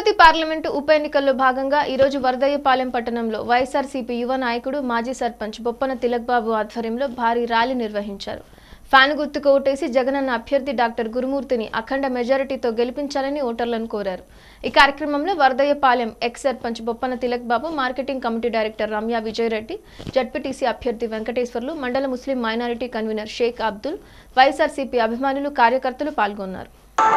Tirupati parliament ఉప ఎన్నికల్లో భాగంగా ఈరోజు వరదయ్యపాలెం పట్టణంలో వైఎస్ఆర్సీపీ యువ నాయకుడు మాజీ సర్పంచ్ బొప్పన తిలక్ బాబు ఆధ్వర్యంలో భారీ ర్యాలీ నిర్వహించారు ఫ్యాన్ గుర్తుకు ఓటేసి జగనన్న అభ్యర్థి డాక్టర్ గురుమూర్తిని అఖండ మెజారిటీతో గెలిపించాలని ఓటర్లను కోరారు ఈ కార్యక్రమంలో Varadayyapalem ex sarpanch Boppana Tilak Babu marketing committee director Ramya Vijayareddy ZPTC అభ్యర్థి వెంకటేశ్వర్లు మండల Muslim minority convener Sheikh Abdul YSRCP అభిమానులు కార్యకర్తలు పాల్గొన్నారు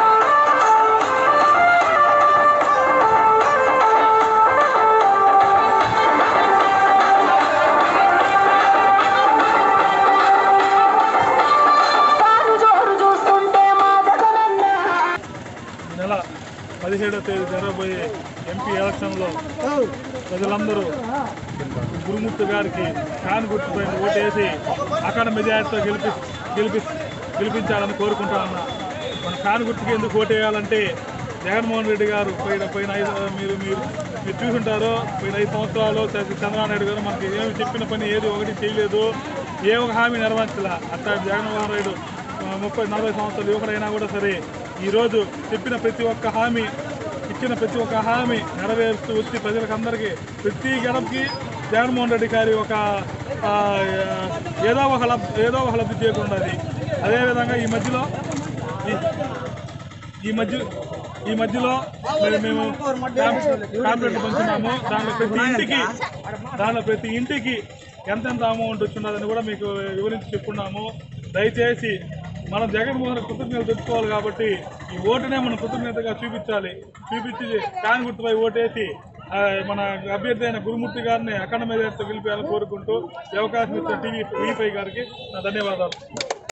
ఈ నెల పదిహేడవ తేదీ జరగబోయే ఎంపీ ఎలక్షన్లో ప్రజలందరూ గురుమూర్తి గారికి ఫ్యాన్ గుర్తుపైన ఓటేసి అక్కడ మెజార్టీతో గెలిపి గెలిపి గెలిపించాలని కోరుకుంటా ఉన్నా మన ఫ్యాన్ గుర్తుకి ఎందుకు ఓటేయాలంటే జగన్మోహన్ రెడ్డి గారు పోయిన పోయిన ఐదు మీరు మీరు మీరు చూసుంటారు పోయిన ఐదు సంవత్సరాలు చ- చంద్రబాబు నాయుడు గారు మనకి ఏమి చెప్పిన పని ఏది ఒకటి చేయలేదు ఏ ఒక హామీ నెరవేర్చలే అట్లా జగన్మోహన్ రెడ్డి ఆ, ముప్పై నలభై సంవత్సరాలు యువకుడైనా కూడా సరే ఈరోజు చెప్పిన ప్రతి ఒక్క హామీ ఇచ్చిన ప్రతి ఒక్క హామీ నెరవేరుస్తూ వచ్చి ప్రజలకు అందరికీ ప్రతి గడపకి జగన్మోహన్ రెడ్డి గారి ఒక ఆ, ఏదో ఒక లబ్ ఏదో ఒక లబ్ధి చేరుకుంటుంది అదేవిధంగా ఈ మధ్యలో ఈ- ఈ మధ్య ఈ మధ్యలో మరి మేము టాబ్లెట్లు పంచున్నాము దాంట్లో ప్రతి ఇంటికి దాంట్లో ప్రతి ఇంటికి ఎంతెంత అమౌంట్ వచ్చిన్నదని కూడా మీకు వివరించి చెప్పున్నాము దయచేసి మనం జగన్మోహన్ కృతజ్ఞతలు తెచ్చుకోవాలి కాబట్టి ఈ ఓటునే మనం కృతజ్ఞతగా చూపించాలి చూపించి ఫ్యాన్ గుర్తుపై ఓటేసి ఆ, మన అభ్యర్థి అయిన గురుమూర్తి గారిని అఖండ మీద గెలిపేయాలని కోరుకుంటూ ఈ అవకాశం ఇచ్చిన టీవీ వీపై గారికి నా ధన్యవాదాలు